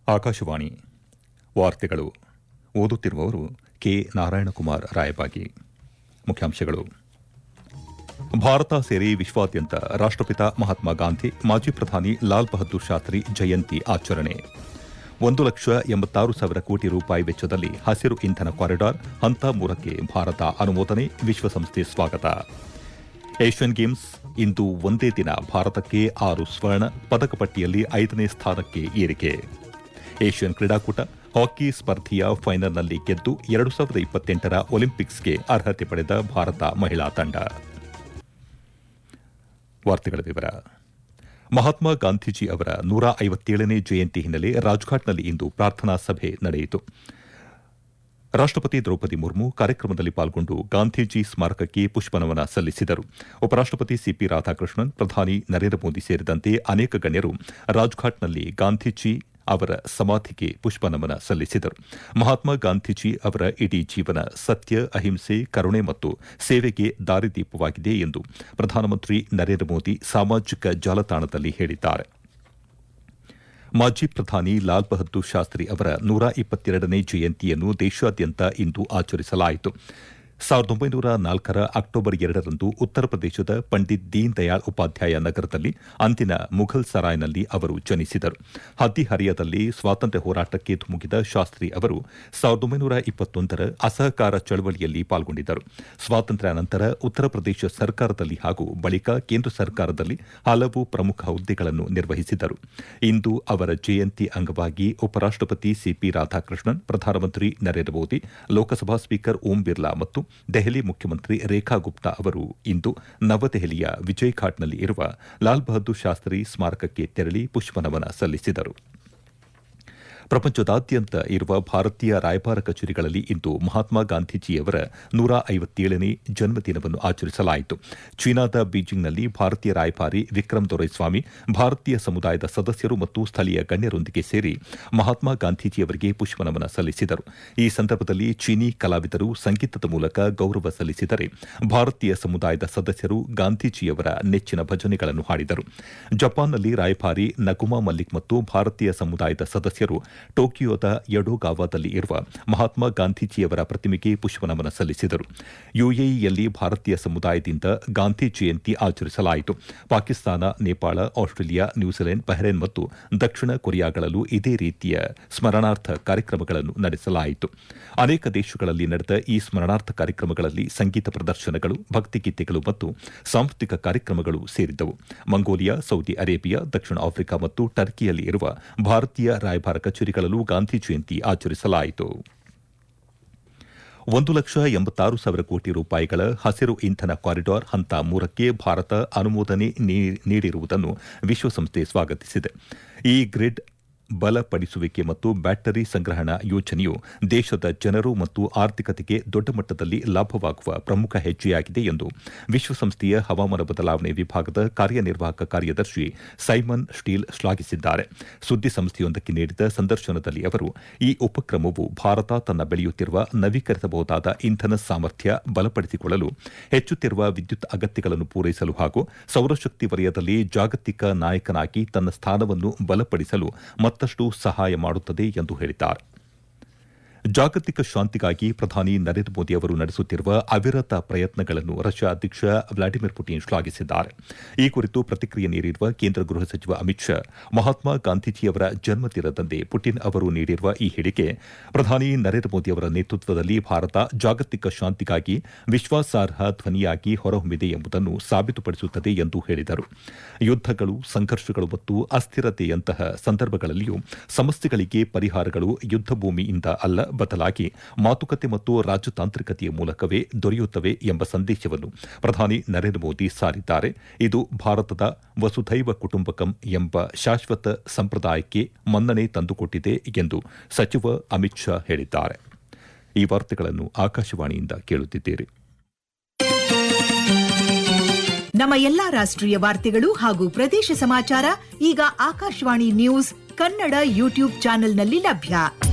ಆಕಾಶವಾಣಿ ವಾರ್ತೆಗಳು ಓದುತ್ತಿರುವವರು ಕೆ ನಾರಾಯಣಕುಮಾರ್ ರಾಯಬಾಗಿ ಮುಖ್ಯಾಂಶಗಳು ಭಾರತ ಸೇರಿ ವಿಶ್ವಾದ್ಯಂತ ರಾಷ್ಟಪಿತ ಮಹಾತ್ಮ ಗಾಂಧಿ ಮಾಜಿ ಪ್ರಧಾನಿ ಲಾಲ್ ಬಹದ್ದೂರ್ ಶಾಸ್ತ್ರಿ ಜಯಂತಿ ಆಚರಣೆ ಒಂದು ಲಕ್ಷ ಎಂಬತ್ತಾರು ಸಾವಿರ ಕೋಟಿ ರೂಪಾಯಿ ವೆಚ್ಚದಲ್ಲಿ ಹಸಿರು ಇಂಧನ ಕಾರಿಡಾರ್ ಹಂತ ಮೂರಕ್ಕೆ ಭಾರತ ಅನುಮೋದನೆ ವಿಶ್ವಸಂಸ್ಥೆ ಸ್ವಾಗತ ಏಷ್ಯನ್ ಗೇಮ್ಸ್ ಇಂದು ಒಂದೇ ದಿನ ಭಾರತಕ್ಕೆ ಆರು ಸ್ವರ್ಣ ಪದಕ ಪಟ್ಟಿಯಲ್ಲಿ ಐದನೇ ಸ್ಥಾನಕ್ಕೆ ಏರಿಕೆ ಏಷ್ಯನ್ ಕ್ರೀಡಾಕೂಟ ಹಾಕಿ ಸ್ಪರ್ಧೆಯ ಫೈನಲ್ನಲ್ಲಿ ಗೆದ್ದು ಎರಡು ಸಾವಿರದ ಇಪ್ಪತ್ತೆಂಟರ ಒಲಿಂಪಿಕ್ಸ್ಗೆ ಅರ್ಹತೆ ಪಡೆದ ಭಾರತ ಮಹಿಳಾ ತಂಡ ವಾರ್ತೆಗಳ ವಿವರ ಮಹಾತ್ಮ ಗಾಂಧೀಜಿ ಅವರ ನೂರ ಐವತ್ತೇಳನೇ ಜಯಂತಿ ಹಿನ್ನೆಲೆ ರಾಜ್ಘಾಟ್ನಲ್ಲಿ ಇಂದು ಪ್ರಾರ್ಥನಾ ಸಭೆ ನಡೆಯಿತು ರಾಷ್ಟಪತಿ ದ್ರೌಪದಿ ಮುರ್ಮು ಕಾರ್ಯಕ್ರಮದಲ್ಲಿ ಪಾಲ್ಗೊಂಡು ಗಾಂಧೀಜಿ ಸ್ಮಾರಕಕ್ಕೆ ಪುಷ್ಪನಮನ ಸಲ್ಲಿಸಿದರು ಉಪರಾಷ್ಟಪತಿ ಸಿಪಿ ರಾಧಾಕೃಷ್ಣನ್ ಪ್ರಧಾನಿ ನರೇಂದ್ರ ಮೋದಿ ಸೇರಿದಂತೆ ಅನೇಕ ಗಣ್ಯರು ರಾಜ್ಘಾಟ್ನಲ್ಲಿ ಗಾಂಧೀಜಿ ಅವರ ಸಮಾಧಿಗೆ ಪುಷ್ಪನಮನ ಸಲ್ಲಿಸಿದರು ಮಹಾತ್ಮ ಗಾಂಧೀಜಿ ಅವರ ಇಡೀ ಜೀವನ ಸತ್ಯ ಅಹಿಂಸೆ ಕರುಣೆ ಮತ್ತು ಸೇವೆಗೆ ದಾರಿದೀಪವಾಗಿದೆ ಎಂದು ಪ್ರಧಾನಮಂತ್ರಿ ನರೇಂದ್ರ ಮೋದಿ ಸಾಮಾಜಿಕ ಜಾಲತಾಣದಲ್ಲಿ ಹೇಳಿದ್ದಾರೆ ಮಾಜಿ ಪ್ರಧಾನಿ ಲಾಲ್ ಬಹದ್ದೂರ್ ಶಾಸ್ತ್ರಿ ಅವರ ನೂರ ಇಪ್ಪತ್ತೆರಡನೇ ಜಯಂತಿಯನ್ನು ದೇಶಾದ್ಯಂತ ಇಂದು ಆಚರಿಸಲಾಯಿತು ಸಾವಿರದ ಒಂಬೈನೂರ ನಾಲ್ಕರ ಅಕ್ಟೋಬರ್ ಎರಡರಂದು ಉತ್ತರ ಪ್ರದೇಶದ ಪಂಡಿತ್ ದೀನ್ ದಯಾಳ್ ಉಪಾಧ್ಯಾಯ ನಗರದಲ್ಲಿ ಅಂದಿನ ಮುಘಲ್ ಸರಾಯ್ನಲ್ಲಿ ಅವರು ಜನಿಸಿದರು ಹದಿಹರಿಯದಲ್ಲಿ ಸ್ವಾತಂತ್ರ್ಯ ಹೋರಾಟಕ್ಕೆ ಧುಮುಕಿದ ಶಾಸ್ತ್ರಿ ಅವರು ಸಾವಿರದ ಒಂಬೈನೂರ ಇಪ್ಪತ್ತೊಂದರ ಅಸಹಕಾರ ಚಳವಳಿಯಲ್ಲಿ ಪಾಲ್ಗೊಂಡಿದ್ದರು ಸ್ವಾತಂತ್ರ್ಯ ನಂತರ ಉತ್ತರ ಪ್ರದೇಶ ಸರ್ಕಾರದಲ್ಲಿ ಹಾಗೂ ಬಳಿಕ ಕೇಂದ್ರ ಸರ್ಕಾರದಲ್ಲಿ ಹಲವು ಪ್ರಮುಖ ಹುದ್ದೆಗಳನ್ನು ನಿರ್ವಹಿಸಿದರು ಇಂದು ಅವರ ಜಯಂತಿ ಅಂಗವಾಗಿ ಉಪರಾಷ್ಟಪತಿ ಸಿಪಿ ರಾಧಾಕೃಷ್ಣನ್ ಪ್ರಧಾನಮಂತ್ರಿ ನರೇಂದ್ರ ಮೋದಿ ಲೋಕಸಭಾ ಸ್ಪೀಕರ್ ಓಂ ಬಿರ್ಲಾ ಮತ್ತು ದೆಹಲಿ ಮುಖ್ಯಮಂತ್ರಿ ರೇಖಾ ಗುಪ್ತಾ ಅವರು ಇಂದು ನವದೆಹಲಿಯ ವಿಜಯ್ ಘಾಟ್ನಲ್ಲಿ ಇರುವ ಲಾಲ್ ಬಹದ್ದೂರ್ ಶಾಸ್ತ್ರಿ ಸ್ಮಾರಕಕ್ಕೆ ತೆರಳಿ ಪುಷ್ಪನಮನ ಸಲ್ಲಿಸಿದರು ಪ್ರಪಂಚದಾದ್ಯಂತ ಇರುವ ಭಾರತೀಯ ರಾಯಭಾರ ಕಚೇರಿಗಳಲ್ಲಿ ಇಂದು ಮಹಾತ್ಮ ಗಾಂಧೀಜಿಯವರ ನೂರ ಐವತ್ತೇಳನೇ ಜನ್ಮದಿನವನ್ನು ಆಚರಿಸಲಾಯಿತು ಚೀನಾದ ಬೀಜಿಂಗ್ನಲ್ಲಿ ಭಾರತೀಯ ರಾಯಭಾರಿ ವಿಕ್ರಮ್ ದೊರೈಸ್ವಾಮಿ ಭಾರತೀಯ ಸಮುದಾಯದ ಸದಸ್ಯರು ಮತ್ತು ಸ್ಥಳೀಯ ಗಣ್ಯರೊಂದಿಗೆ ಸೇರಿ ಮಹಾತ್ಮ ಗಾಂಧೀಜಿಯವರಿಗೆ ಪುಷ್ಪನಮನ ಸಲ್ಲಿಸಿದರು ಈ ಸಂದರ್ಭದಲ್ಲಿ ಚೀನಿ ಕಲಾವಿದರು ಸಂಗೀತದ ಮೂಲಕ ಗೌರವ ಸಲ್ಲಿಸಿದರೆ ಭಾರತೀಯ ಸಮುದಾಯದ ಸದಸ್ಯರು ಗಾಂಧೀಜಿಯವರ ನೆಚ್ಚಿನ ಭಜನೆಗಳನ್ನು ಹಾಡಿದರು ಜಪಾನ್ನಲ್ಲಿ ರಾಯಭಾರಿ ನಗುಮಾ ಮಲ್ಲಿಕ್ ಮತ್ತು ಭಾರತೀಯ ಸಮುದಾಯದ ಸದಸ್ಯರು ಟೋಕಿಯೋದ ಯಡೋಗಾವಾದಲ್ಲಿ ಇರುವ ಮಹಾತ್ಮ ಗಾಂಧೀಜಿಯವರ ಪ್ರತಿಮೆಗೆ ಪುಷ್ಪನಮನ ಸಲ್ಲಿಸಿದರು ಯುಎಇಯಲ್ಲಿ ಭಾರತೀಯ ಸಮುದಾಯದಿಂದ ಗಾಂಧಿ ಜಯಂತಿ ಆಚರಿಸಲಾಯಿತು Pakistan Nepal Australia New Zealand Bahrain ಮತ್ತು ದಕ್ಷಿಣ ಕೊರಿಯಾಗಳಲ್ಲೂ ಇದೇ ರೀತಿಯ ಸ್ಮರಣಾರ್ಥ ಕಾರ್ಯಕ್ರಮಗಳನ್ನು ನಡೆಸಲಾಯಿತು ಅನೇಕ ದೇಶಗಳಲ್ಲಿ ನಡೆದ ಈ ಸ್ಮರಣಾರ್ಥ ಕಾರ್ಯಕ್ರಮಗಳಲ್ಲಿ ಸಂಗೀತ ಪ್ರದರ್ಶನಗಳು ಭಕ್ತಿಗೀತೆಗಳು ಮತ್ತು ಸಾಂಸ್ಕೃತಿಕ ಕಾರ್ಯಕ್ರಮಗಳು ಸೇರಿದ್ದವು ಮಂಗೋಲಿಯಾ ಸೌದಿ ಅರೇಬಿಯಾ ದಕ್ಷಿಣ ಆಫ್ರಿಕಾ ಮತ್ತು ಟರ್ಕಿಯಲ್ಲಿ ಇರುವ ಭಾರತೀಯ ರಾಯಭಾರ ಕಚೇರಿಗಳಲ್ಲೂ ಗಾಂಧಿ ಜಯಂತಿ ಆಚರಿಸಲಾಯಿತು ಒಂದು ಲಕ್ಷ ಎಂಬತ್ತಾರು ಸಾವಿರ ಕೋಟಿ ರೂಪಾಯಿಗಳ ಹಸಿರು ಇಂಧನ ಕಾರಿಡಾರ್ ಹಂತ ಮೂರಕ್ಕೆ ಭಾರತ ಅನುಮೋದನೆ ನೀಡಿರುವುದನ್ನು ವಿಶ್ವಸಂಸ್ಥೆ ಸ್ವಾಗತಿಸಿದೆ ಈ ಗ್ರಿಡ್ ಬಲಪಡಿಸುವಿಕೆ ಮತ್ತು ಬ್ಯಾಟರಿ ಸಂಗ್ರಹಣಾ ಯೋಜನೆಯು ದೇಶದ ಜನರು ಮತ್ತು ಆರ್ಥಿಕತೆಗೆ ದೊಡ್ಡ ಮಟ್ಟದಲ್ಲಿ ಲಾಭವಾಗುವ ಪ್ರಮುಖ ಹೆಜ್ಜೆಯಾಗಿದೆ ಎಂದು ವಿಶ್ವಸಂಸ್ಥೆಯ ಹವಾಮಾನ ಬದಲಾವಣೆ ವಿಭಾಗದ ಕಾರ್ಯನಿರ್ವಾಹಕ ಕಾರ್ಯದರ್ಶಿ ಸೈಮನ್ ಸ್ಟೀಲ್ ಶ್ಲಾಘಿಸಿದ್ದಾರೆ ಸುದ್ದಿ ಸಂಸ್ಥೆಯೊಂದಕ್ಕೆ ನೀಡಿದ ಸಂದರ್ಶನದಲ್ಲಿ ಅವರು ಈ ಉಪಕ್ರಮವು ಭಾರತ ತನ್ನ ಬೆಳೆಯುತ್ತಿರುವ ನವೀಕರಿಸಬಹುದಾದ ಇಂಧನ ಸಾಮರ್ಥ್ಯ ಬಲಪಡಿಸಿಕೊಳ್ಳಲು ಹೆಚ್ಚುತ್ತಿರುವ ವಿದ್ಯುತ್ ಅಗತ್ಯಗಳನ್ನು ಪೂರೈಸಲು ಹಾಗೂ ಸೌರಶಕ್ತಿ ವಲಯದಲ್ಲಿ ಜಾಗತಿಕ ನಾಯಕನಾಗಿ ತನ್ನ ಸ್ಥಾನವನ್ನು ಬಲಪಡಿಸಲು ಮತ್ತಷ್ಟು ಸಹಾಯ ಮಾಡುತ್ತದೆ ಎಂದು ಹೇಳಿದ್ದಾರೆ ಜಾಗತಿಕ ಶಾಂತಿಗಾಗಿ ಪ್ರಧಾನಿ ನರೇಂದ್ರ ಮೋದಿ ಅವರು ನಡೆಸುತ್ತಿರುವ ಅವಿರತ ಪ್ರಯತ್ನಗಳನ್ನು ರಷ್ಯಾ ಅಧ್ಯಕ್ಷ ವ್ಲಾಡಿಮಿರ್ ಪುಟಿನ್ ಶ್ಲಾಘಿಸಿದ್ದಾರೆ ಈ ಕುರಿತು ಪ್ರತಿಕ್ರಿಯೆ ನೀಡಿರುವ ಕೇಂದ್ರ ಗೃಹ ಸಚಿವ ಅಮಿತ್ ಶಾ ಮಹಾತ್ಮ ಗಾಂಧೀಜಿಯವರ ಜನ್ಮದಿನದಂದೇ ಪುಟಿನ್ ಅವರು ನೀಡಿರುವ ಈ ಹೇಳಿಕೆ ಪ್ರಧಾನಿ ನರೇಂದ್ರ ಮೋದಿ ಅವರ ನೇತೃತ್ವದಲ್ಲಿ ಭಾರತ ಜಾಗತಿಕ ಶಾಂತಿಗಾಗಿ ವಿಶ್ವಾಸಾರ್ಹ ಧ್ವನಿಯಾಗಿ ಹೊರಹೊಮ್ಮಿದೆ ಎಂಬುದನ್ನು ಸಾಬೀತುಪಡಿಸುತ್ತದೆ ಎಂದು ಹೇಳಿದರು ಯುದ್ದಗಳು ಸಂಘರ್ಷಗಳು ಮತ್ತು ಅಸ್ಥಿರತೆಯಂತಹ ಸಂದರ್ಭಗಳಲ್ಲಿಯೂ ಸಮಸ್ಯೆಗಳಿಗೆ ಪರಿಹಾರಗಳು ಯುದ್ದಭೂಮಿಯಿಂದ ಅಲ್ಲ ಬದಲಾಗಿ ಮಾತುಕತೆ ಮತ್ತು ರಾಜತಾಂತ್ರಿಕತೆಯ ಮೂಲಕವೇ ದೊರೆಯುತ್ತವೆ ಎಂಬ ಸಂದೇಶವನ್ನು ಪ್ರಧಾನಿ ನರೇಂದ್ರ ಮೋದಿ ಸಾರಿದ್ದಾರೆ ಇದು ಭಾರತದ ವಸುಧೈವ ಕುಟುಂಬಕಂ ಎಂಬ ಶಾಶ್ವತ ಸಂಪ್ರದಾಯಕ್ಕೆ ಮನ್ನಣೆ ತಂದುಕೊಟ್ಟಿದೆ ಎಂದು ಸಚಿವ ಅಮಿತ್ ಶಾ ಹೇಳಿದ್ದಾರೆ ಈ ವಾರ್ತೆಗಳನ್ನು ಆಕಾಶವಾಣಿಯಿಂದ ಕೇಳುತ್ತಿದ್ದೀರಿ ನಮ್ಮ ಎಲ್ಲಾ ರಾಷ್ಟ್ರೀಯ ವಾರ್ತೆಗಳು ಹಾಗೂ ಪ್ರದೇಶ ಸಮಾಚಾರ ಈಗ ಆಕಾಶವಾಣಿ ನ್ಯೂಸ್ ಕನ್ನಡ ಯೂಟ್ಯೂಬ್ ಚಾನೆಲ್ನಲ್ಲಿ ಲಭ್ಯ